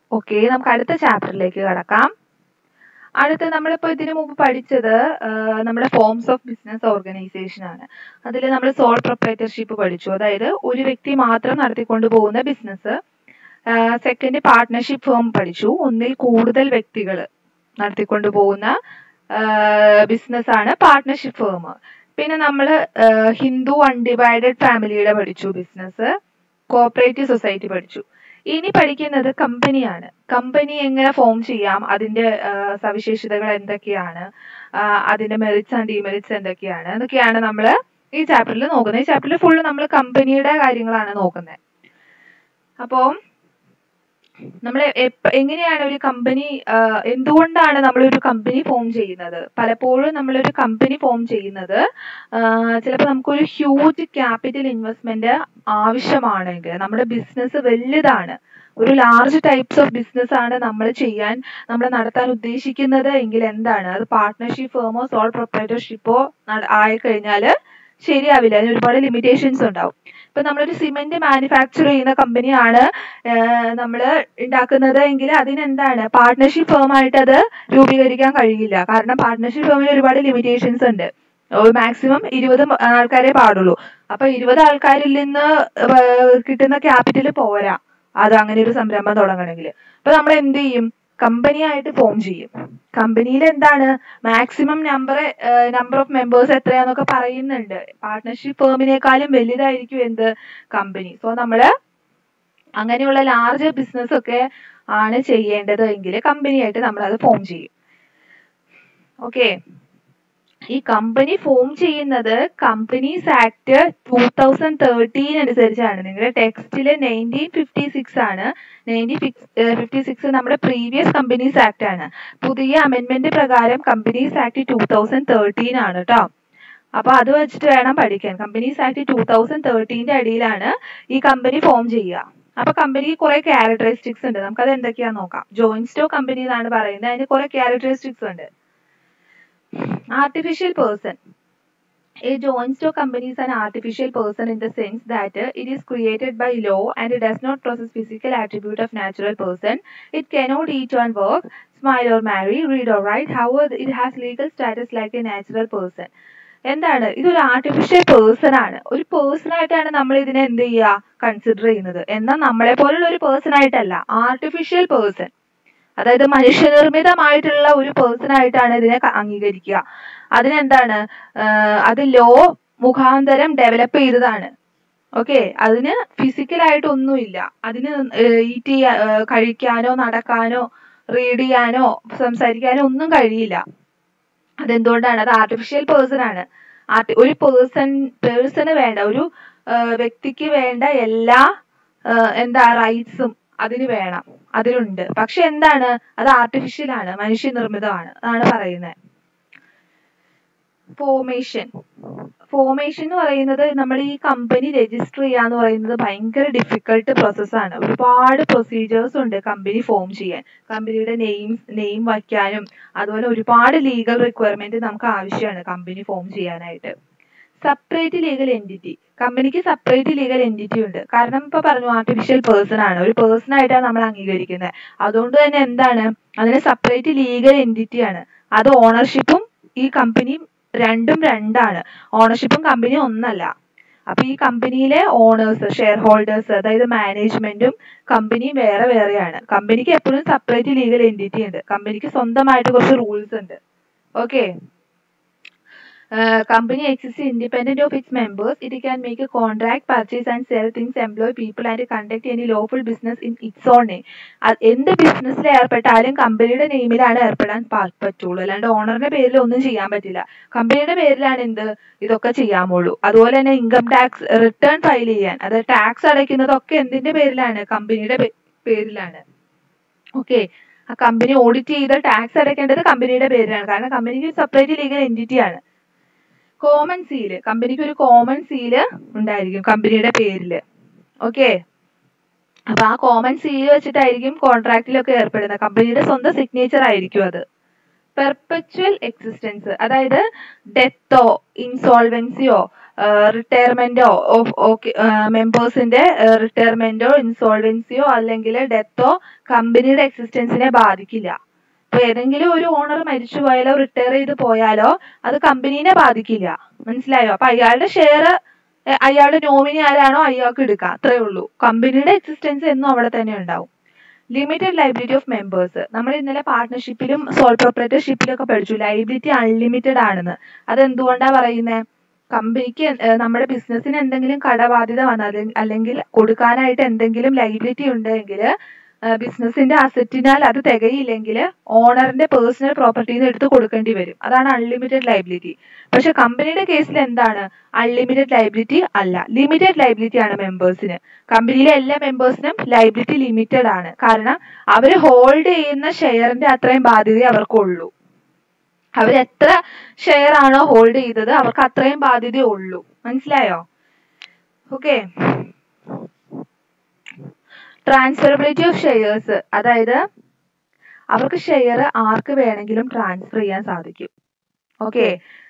Okay നമുക്ക് അടുത്ത ചാപ്റ്ററിലേക്ക് കടക്കാം അടുത്ത നമ്മളിപ്പോ ഇതിനു മുമ്പ് പഠിച്ചത് ആഹ് നമ്മുടെ ഫോംസ് ഓഫ് ബിസിനസ് ഓർഗനൈസേഷൻ ആണ് അതിൽ നമ്മൾ സോൾ പ്രൊപ്പറേറ്റർഷിപ്പ് പഠിച്ചു അതായത് ഒരു വ്യക്തി മാത്രം നടത്തിക്കൊണ്ടു പോകുന്ന ബിസിനസ് സെക്കൻഡ് പാർട്ട്ണർഷിപ്പ് ഫേം പഠിച്ചു ഒന്നിൽ കൂടുതൽ വ്യക്തികൾ നടത്തിക്കൊണ്ടു പോകുന്ന ബിസിനസ് ആണ് പാർട്ട്ണർഷിപ്പ് ഫേം പിന്നെ നമ്മൾ ഹിന്ദു അൺഡിവൈഡഡ് ഫാമിലിയുടെ പഠിച്ചു ബിസിനസ് കോപ്പറേറ്റീവ് സൊസൈറ്റി പഠിച്ചു ഇനി പഠിക്കുന്നത് കമ്പനിയാണ് കമ്പനി എങ്ങനെ ഫോം ചെയ്യാം അതിന്റെ ആഹ് സവിശേഷതകൾ എന്തൊക്കെയാണ് ആഹ് അതിന്റെ മെറിറ്റ്സ് ആൻഡ് ഡിമെറിറ്റ്സ് എന്തൊക്കെയാണ് എന്നൊക്കെയാണ് നമ്മൾ ഈ ചാപ്റ്ററിൽ നോക്കുന്നത് ഈ ചാപ്റ്ററിൽ ഫുള്ള് നമ്മൾ കമ്പനിയുടെ കാര്യങ്ങളാണ് നോക്കുന്നത് അപ്പോൾ നമ്മൾ എങ്ങനെയാണ് ഒരു കമ്പനി എന്തുകൊണ്ടാണ് നമ്മളൊരു കമ്പനി ഫോം ചെയ്യുന്നത് പലപ്പോഴും നമ്മളൊരു കമ്പനി ഫോം ചെയ്യുന്നത് ചിലപ്പോൾ നമുക്കൊരു ഹ്യൂജ് ക്യാപിറ്റൽ ഇൻവെസ്റ്റ്മെന്റ് ആവശ്യമാണെങ്കിൽ നമ്മുടെ ബിസിനസ് വലുതാണ് ഒരു ലാർജ് ടൈപ്സ് ഓഫ് ബിസിനസ് ആണ് നമ്മൾ ചെയ്യാൻ നമ്മൾ നടത്താൻ ഉദ്ദേശിക്കുന്നത് എങ്കിൽ എന്താണ് അത് പാർട്ട്ണർഷിപ്പ് ഫേമോ സോൾ പ്രൊപ്പറേറ്റർഷിപ്പോ ആയി കഴിഞ്ഞാൽ ശരിയാവില്ല അതിന് ഒരുപാട് ലിമിറ്റേഷൻസ് ഉണ്ടാവും ഇപ്പൊ നമ്മളൊരു സിമെന്റ് മാനുഫാക്ചർ ചെയ്യുന്ന കമ്പനിയാണ് നമ്മൾ ഉണ്ടാക്കുന്നത് എങ്കിൽ അതിനെന്താണ് പാർട്ട്ണർഷിപ്പ് ഫേം ആയിട്ട് അത് രൂപീകരിക്കാൻ കഴിയില്ല കാരണം പാർട്ട്ണർഷിപ്പ് ഫേമിൽ ഒരുപാട് ലിമിറ്റേഷൻസ് ഉണ്ട് മാക്സിമം ഇരുപത് ആൾക്കാരെ പാടുള്ളൂ അപ്പൊ ഇരുപത് ആൾക്കാരിൽ നിന്ന് കിട്ടുന്ന ക്യാപിറ്റൽ പോരാ അത് അങ്ങനെ ഒരു സംരംഭം തുടങ്ങണമെങ്കിൽ അപ്പൊ നമ്മൾ എന്ത് ചെയ്യും കമ്പനി ആയിട്ട് ഫോം ചെയ്യും കമ്പനിയിൽ എന്താണ് maximum number number of members എത്രയാന്നൊക്കെ പറയുന്നുണ്ട് പാർട്ട്ണർഷിപ്പ് ഫേമിനേക്കാളും വലുതായിരിക്കും എന്ത് കമ്പനി സോ നമ്മള് അങ്ങനെയുള്ള ലാർജ് ബിസിനസ് ഒക്കെ ആണ് ചെയ്യേണ്ടത് എങ്കിൽ കമ്പനി ആയിട്ട് നമ്മൾ അത് ഫോം ചെയ്യും ഓക്കെ ഈ കമ്പനി ഫോം ചെയ്യുന്നത് companies act two thousand thirteen അനുസരിച്ചാണ് നിങ്ങളുടെ ടെക്സ്റ്റിൽ നയൻറ്റീൻ ഫിഫ്റ്റി സിക്സ് ആണ് നയൻറ്റീൻ ഫിഫ്റ്റി സിക്സ് നമ്മുടെ പ്രീവിയസ് കമ്പനീസ് ആക്ട് ആണ് പുതിയ അമെന്റ്മെന്റ് പ്രകാരം companies act two thousand thirteen ആണ് കേട്ടോ അപ്പൊ അത് വെച്ചിട്ട് വേണം പഠിക്കാൻ കമ്പനീസ് ആക്ട് ടൂ തൗസൻഡ് തേർട്ടീന്റെ അടിയിലാണ് ഈ കമ്പനി ഫോം ചെയ്യുക അപ്പൊ കമ്പനിക്ക് കുറെ ക്യാരക്ടറിസ്റ്റിക്സ് ഉണ്ട് നമുക്കത് എന്തൊക്കെയാന്ന് നോക്കാം ജോയിന്റ് സ്റ്റോക്ക് കമ്പനി എന്നാണ് പറയുന്നത് അതിന് കുറെ ക്യാരക്ടറിസ്റ്റിക്സ് ഉണ്ട് artificial person a joint stock company is an artificial person in the sense that uh, it is created by law and it does not possess physical attribute of natural person it cannot eat and work smile or marry read or write however it has legal status like a natural person എന്താണ് ഇതൊരു artificial person ആണ് ഒരു person ആയിട്ടാണ് നമ്മൾ ഇതിനെ എന്ത് ചെയ്യുക consider ചെയ്യുന്നത് എന്നാൽ നമ്മളെ പോലുള്ള ഒരു പേഴ്സൺ ആയിട്ടല്ല ആർട്ടിഫിഷ്യൽ പേഴ്സൺ അതായത് മനുഷ്യനിർമ്മിതമായിട്ടുള്ള ഒരു പേഴ്സൺ ആയിട്ടാണ് ഇതിനെ അംഗീകരിക്കുക അതിനെന്താണ് അത് ലോ മുഖാന്തരം ഡെവലപ്പ് ചെയ്തതാണ് ഓക്കെ അതിന് ഫിസിക്കലായിട്ട് ഒന്നുമില്ല അതിന് ഈറ്റ് ചെയ്യാ കഴിക്കാനോ നടക്കാനോ റീഡ് ചെയ്യാനോ സംസാരിക്കാനോ ഒന്നും കഴിയില്ല അതെന്തുകൊണ്ടാണ് അത് ആർട്ടിഫിഷ്യൽ പേഴ്സൺ ആണ് ഒരു പേഴ്സൺ പേഴ്സണ് വേണ്ട ഒരു വ്യക്തിക്ക് വേണ്ട എല്ലാ എന്താ റൈറ്റ്സും അതിന് വേണം അതിലുണ്ട് പക്ഷെ എന്താണ് അത് ആർട്ടിഫിഷ്യൽ ആണ് മനുഷ്യനിർമ്മിതമാണ് അതാണ് പറയുന്നത് ഫോമേഷൻ ഫോമേഷൻ എന്ന് പറയുന്നത് നമ്മൾ ഈ കമ്പനി രജിസ്റ്റർ ചെയ്യാന്ന് പറയുന്നത് ഭയങ്കര ഡിഫിക്കൾട്ട് പ്രോസസ്സാണ് ഒരുപാട് പ്രൊസീജിയേഴ്സ് ഉണ്ട് കമ്പനി ഫോം ചെയ്യാൻ കമ്പനിയുടെ നെയിം നെയിം വയ്ക്കാനും അതുപോലെ ഒരുപാട് ലീഗൽ റിക്വയർമെന്റ് നമുക്ക് ആവശ്യമാണ് കമ്പനി ഫോം ചെയ്യാനായിട്ട് സെപ്പറേറ്റ് ലീഗൽ എൻറ്റിറ്റി കമ്പനിക്ക് സെപ്പറേറ്റ് ലീഗൽ എൻറ്റിറ്റി ഉണ്ട് കാരണം ഇപ്പൊ പറഞ്ഞു ആർട്ടിഫിഷ്യൽ പേഴ്സൺ ആണ് ഒരു പേഴ്സൺ ആയിട്ടാണ് നമ്മൾ അംഗീകരിക്കുന്നത് അതുകൊണ്ട് തന്നെ എന്താണ് അതിന് സെപ്പറേറ്റ് ലീഗൽ എൻറ്റിറ്റി ആണ് അത് ഓണർഷിപ്പും ഈ കമ്പനിയും രണ്ടും രണ്ടാണ് ഓണർഷിപ്പും കമ്പനിയും ഒന്നല്ല അപ്പൊ ഈ കമ്പനിയിലെ ഓണേഴ്സ് ഷെയർ ഹോൾഡേഴ്സ് അതായത് മാനേജ്മെന്റും കമ്പനിയും വേറെ വേറെയാണ് കമ്പനിക്ക് എപ്പോഴും സെപ്പറേറ്റ് ലീഗൽ എൻറ്റിറ്റി ഉണ്ട് കമ്പനിക്ക് സ്വന്തമായിട്ട് കുറച്ച് റൂൾസ് ഉണ്ട് okay Uh, company exists independent of its members. It can make a contract, purchase and sell things, employ people and conduct any lawful business in its own name. എന്ത് ബിസിനസ്സിൽ ഏർപ്പെട്ടാലും കമ്പനിയുടെ നെയിമിലാണ് ഏർപ്പെടാൻ പറ്റുള്ളൂ അല്ലാണ്ട് ഓണറിന്റെ പേരിൽ ഒന്നും ചെയ്യാൻ പറ്റില്ല കമ്പനിയുടെ പേരിലാണ് എന്ത് ഇതൊക്കെ ചെയ്യാമുള്ളൂ അതുപോലെ തന്നെ ഇൻകം ടാക്സ് റിട്ടേൺ ഫയൽ ചെയ്യാൻ അതായത് ടാക്സ് അടയ്ക്കുന്നതൊക്കെ എന്തിന്റെ പേരിലാണ് കമ്പനിയുടെ പേരിലാണ് ഓക്കെ ആ കമ്പനി ഓഡിറ്റ് ചെയ്ത് ടാക്സ് അടയ്ക്കേണ്ടത് കമ്പനിയുടെ പേരിലാണ് കാരണം കമ്പനിക്ക് സെപ്പറേറ്റ് ലീഗൽ എൻറ്റിറ്റി ആണ് കോമൺ സീല് കമ്പനിക്ക് ഒരു കോമൺ സീല് ഉണ്ടായിരിക്കും കമ്പനിയുടെ പേരില് ഓക്കെ അപ്പൊ ആ കോമൺ സീല് വെച്ചിട്ടായിരിക്കും കോൺട്രാക്റ്റിലൊക്കെ ഏർപ്പെടുന്നത് കമ്പനിയുടെ സ്വന്തം സിഗ്നേച്ചർ ആയിരിക്കും അത് പെർപ്പച്വൽ എക്സിസ്റ്റൻസ് അതായത് ഡെത്തോ ഇൻസോൾവൻസിയോ റിട്ടയർമെന്റോ ഓക്കെ മെമ്പേഴ്സിന്റെ റിട്ടയർമെന്റോ ഇൻസോൾവൻസിയോ അല്ലെങ്കിൽ ഡെത്തോ കമ്പനിയുടെ എക്സിസ്റ്റൻസിനെ ബാധിക്കില്ല ഇപ്പൊ ഏതെങ്കിലും ഒരു ഓണർ മരിച്ചു പോയാലോ റിട്ടയർ ചെയ്ത് പോയാലോ അത് കമ്പനീനെ ബാധിക്കില്ല മനസ്സിലായോ അപ്പൊ അയാളുടെ ഷെയർ അയാളുടെ നോമിനി ആരാണോ അയാൾക്ക് എടുക്കാം അത്രേ ഉള്ളൂ കമ്പനിയുടെ എക്സിസ്റ്റൻസ് എന്നും അവിടെ തന്നെ ഉണ്ടാവും ലിമിറ്റഡ് ലൈബിലിറ്റി ഓഫ് മെമ്പേഴ്സ് നമ്മൾ ഇന്നലെ പാർട്ട്ണർഷിപ്പിലും സോൾ പ്രൊപ്പറേറ്റർഷിപ്പിലും ഒക്കെ പഠിച്ചു ലൈബിലിറ്റി അൺലിമിറ്റഡ് ആണെന്ന് അത് എന്തുകൊണ്ടാ പറയുന്നത് കമ്പനിക്ക് നമ്മുടെ ബിസിനസ്സിന് എന്തെങ്കിലും കടബാധ്യത വന്നാൽ അല്ലെങ്കിൽ കൊടുക്കാനായിട്ട് എന്തെങ്കിലും ലൈബിലിറ്റി ഉണ്ടെങ്കിൽ ബിസിനസിന്റെ അസറ്റിനാൽ അത് തികയില്ലെങ്കിൽ ഓണറിന്റെ പേഴ്സണൽ പ്രോപ്പർട്ടിയിൽ നിന്ന് എടുത്ത് കൊടുക്കേണ്ടി വരും അതാണ് അൺലിമിറ്റഡ് ലൈബിലിറ്റി പക്ഷെ കമ്പനിയുടെ കേസിൽ എന്താണ് അൺലിമിറ്റഡ് ലൈബിലിറ്റി അല്ല ലിമിറ്റഡ് ലൈബിലിറ്റി ആണ് മെമ്പേഴ്സിന് കമ്പനിയിലെ എല്ലാ മെമ്പേഴ്സിനും ലൈബിലിറ്റി ലിമിറ്റഡ് ആണ് കാരണം അവർ ഹോൾഡ് ചെയ്യുന്ന ഷെയറിന്റെ അത്രയും ബാധ്യതയെ അവർക്കുള്ളൂ അവർ എത്ര ഷെയർ ആണോ ഹോൾഡ് ചെയ്തത് അവർക്ക് അത്രയും ബാധ്യതയേ ഉള്ളൂ മനസ്സിലായോ ഓക്കെ ട്രാൻസ്ഫറബിലിറ്റി ഓഫ് ഷെയർസ് അതായത് അവർക്ക് ഷെയർ ആർക്ക് വേണമെങ്കിലും ട്രാൻസ്ഫർ ചെയ്യാൻ സാധിക്കും ഓക്കെ